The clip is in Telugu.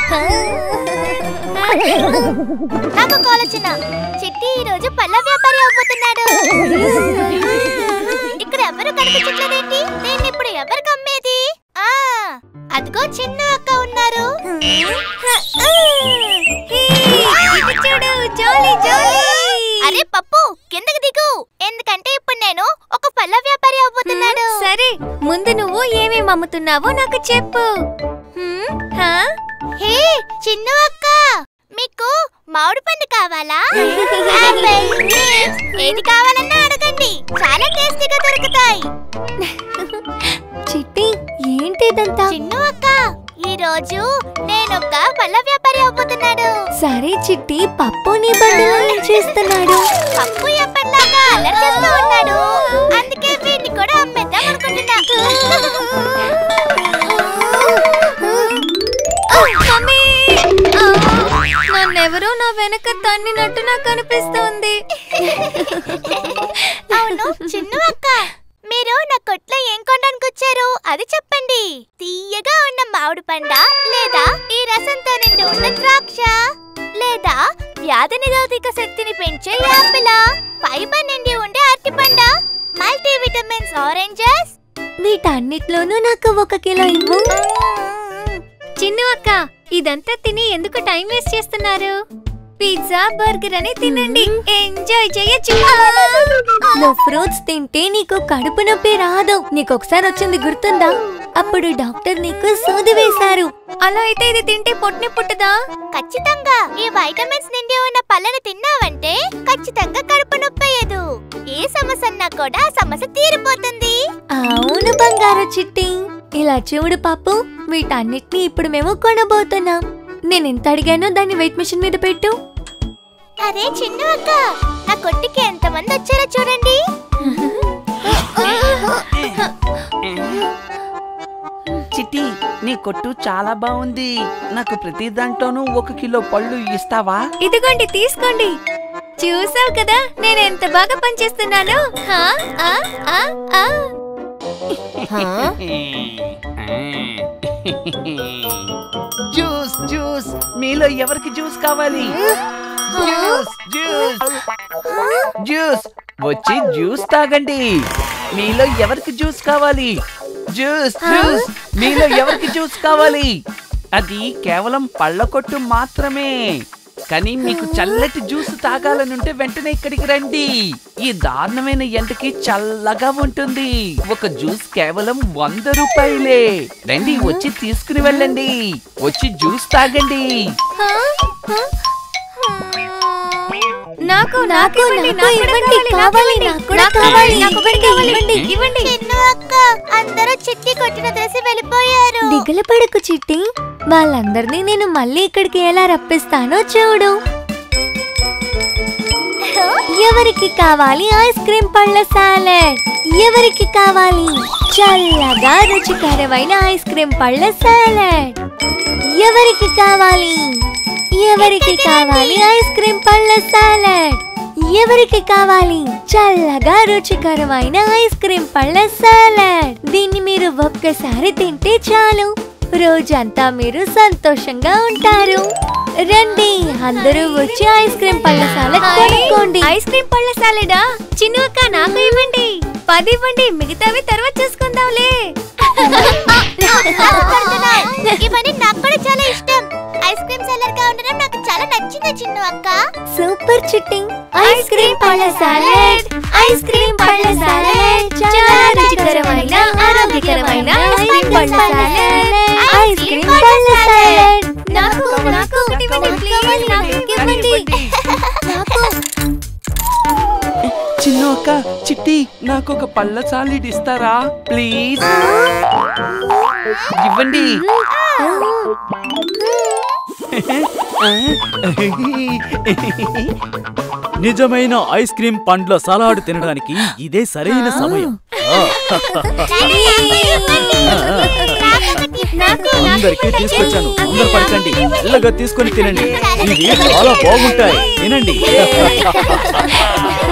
నాకు కాల్ వచ్చిన చిట్టి ఈ రోజు పళ్ళ వ్యాపారి అవబోతున్నాడు ఇక్కడ ఎవరు కనిపించట్లేదేంటి నేను ఇప్పుడు ఎవరికి అమ్మేది ఆ అదిగో చిన్న అక్క ఉన్నారు చూడు జోలీ జోలీ అరే పప్పు కిందకి దిగు ఎందుకంటే ఇప్పుడు నేను ఒక పళ్ళ వ్యాపారి అవబోతున్నాడు సరే ముందు నువ్వు ఏమేమి అమ్ముతున్నావో నాకు చెప్పు హ్మ్, హా? హే చిన్న అక్క మీకు మామిడి పండు కావాలా ఆపిల్, గ్రేప్స్, ఏది కావాలన్నా అడగండి చాలా టేస్టీగా దొరుకుతాయి చిట్టి ఏంటిదంతా చిన్న అక్క ఈ రోజు నేను ఒక పళ్ళ వ్యాపారి అవబోతున్నాడు సరే చిట్టి పప్పు నీ బండిలో ఏం చేస్తున్నాడు పప్పు ఎప్పటిలాగా అల్లరి చేస్తూ ఉన్నాడు అందుకే వీడిని కూడా అమ్మేద్దాం అనుకుంటున్నా మమ్మీ! ఆ, నన్నెవరో నా వెనక తన్నినట్టు నాకు అనిపిస్తోంది అవును చిన్న అక్క మీరు నా కొట్లో ఏం కొనడానికి వచ్చారు అది చెప్పండి తీయగా ఉన్న మామిడి పండ లేదా ఈ రసంతో నిండి ఉన్న ద్రాక్ష లేదా వ్యాధి నిరోధక శక్తిని పెంచే యాపిలా ఫైబర్ నిండి ఉండే అరటి పండ మల్టీ విటమిన్స్ ఆరెంజెస్ వీటన్నిట్లోనూ నాకు ఒక కిలో ఇవ్వు చిన్ను అక్క ఇదంతా తిని ఎందుకు టైం వేస్ట్ చేస్తున్నారు పిజ్జా బర్గర్ అని తినండి ఎంజాయ్ చేయొచ్చు నువ్వు ఫ్రూట్స్ తింటే నీకు కడుపు నొప్పి రాదు నీకు ఒకసారి వచ్చింది గుర్తుందా అప్పుడు డాక్టర్ నీకు సూది వేశారు అలా అయితే ఇది తింటే పొట్టిని పుట్టదా ఖచ్చితంగా ఈ వైటమిన్స్ నిండి ఉన్న పళ్ళని తిన్నావంటే ఖచ్చితంగా కడుపు నొప్పయ్యదు ఏ సమస్య ఉన్నా కూడా ఆ సమస్య తీరిపోతుంది అవును బంగారు చిట్టి ఇలా చూడు పాపు వీటన్నిటిని ఇప్పుడు మేము కొనబోతున్నాం నేను ఎంత అడిగానో దాన్ని వెయిట్ మిషన్ మీద పెట్టు అరే చిన్న అక్క నా కొట్టుకి ఎంతమంది వచ్చారో చూడండి చిట్టి నీ కొట్టు చాలా బాగుంది నాకు ప్రతి దాంట్లోనూ ఒక కిలో పళ్ళు ఇస్తావా ఇదిగోండి తీసుకోండి చూసావు కదా నేను ఎంత బాగా పనిచేస్తున్నాను హా? ఆ? ఆ? ఆ? జ్యూస్ జ్యూస్ మీలో ఎవరికి జ్యూస్ కావాలి జ్యూస్ జ్యూస్ జ్యూస్ వచ్చి జ్యూస్ తాగండి మీలో ఎవరికి జ్యూస్ కావాలి జ్యూస్ జ్యూస్ మీలో ఎవరికి జ్యూస్ కావాలి అది కేవలం పళ్ళ కొట్టు మాత్రమే కానీ మీకు చల్లటి జ్యూస్ తాగాలనుంటే వెంటనే ఇక్కడికి రండి ఈ దారుణమైన ఎండకి చల్లగా ఉంటుంది ఒక జ్యూస్ కేవలం వంద రూపాయలే రండి వచ్చి తీసుకుని వెళ్ళండి వచ్చి జ్యూస్ తాగండి హా? హా? నాకు నాకు ఇవ్వండి నాకు ఇవ్వండి కావాలి నాకు కూడా కావాలి నాకు కూడా ఇవ్వండి ఇవ్వండి చిన్న అక్క అందరూ చిట్టి కొట్టిన తెలిసి వెళ్ళిపోయారు దిగులు పడకు చిట్టి వాళ్ళందరినీ నేను మళ్ళీ ఇక్కడికి ఎలా రప్పిస్తానో చూడు ఎవరికి కావాలి ఐస్ క్రీమ్ పళ్ళ సాలెడ్ ఎవరికి కావాలి చల్లగా రుచికరమైన ఐస్ క్రీమ్ పళ్ళ సాలెడ్ ఎవరికి కావాలి ఎవరికి కావాలి ఐస్ క్రీమ్ పళ్ళ సాలెడ్ ఎవరికి కావాలి చల్లగా రుచికరమైన ఐస్ క్రీమ్ పళ్ళ సాలెడ్ దీన్ని మీరు ఒక్కసారి తింటే చాలు రోజంతా మీరు సంతోషంగా ఉంటారు రండి అందరూ వచ్చి ఐస్ క్రీమ్ పళ్ళ సాలెడ్ కొనుక్కోండి ఐస్ క్రీమ్ పళ్ళ సాలెడా చిన్నక్క నాకు ఇవ్వండి పది ఇవ్వండి మిగతావి తర్వాత చూసుకుందాంలే బాధపడుతున్నావ్. ఇవన్నీ నాకు కూడా చాలా ఇష్టం ఐస్ క్రీమ్ సెల్లర్ గా ఉండడం నాకు చాలా నచ్చింది చిన్న అక్క సూపర్ చిట్టింగ్ ఐస్ క్రీమ్ పళ్ళ సాలెడ్ ఐస్ క్రీమ్ పళ్ళ సాలెడ్ చాలా రుచికరమైన ఆరోగ్యకరమైన ఐస్ క్రీమ్ పళ్ళ సాలెడ్ ఐస్ క్రీమ్ పళ్ళ సాలెడ్ నాకు నాకు ఒకటి ఇవ్వండి ప్లీజ్ నాకు ఇవ్వండి నాకు చిన్న అక్క చిట్టి నాకు ఒక పళ్ళ సాలిడ్ ఇస్తారా ప్లీజ్ ఇవ్వండి నిజమైన ఐస్ క్రీమ్ పండ్ల సలాడ్ తినడానికి ఇదే సరైన సమయం ఆ, నాకు అందరికీ తీసుకొచ్చాను అందరు పడకండి మెల్లగా తీసుకొని తినండి ఇవి చాలా బాగుంటాయి తినండి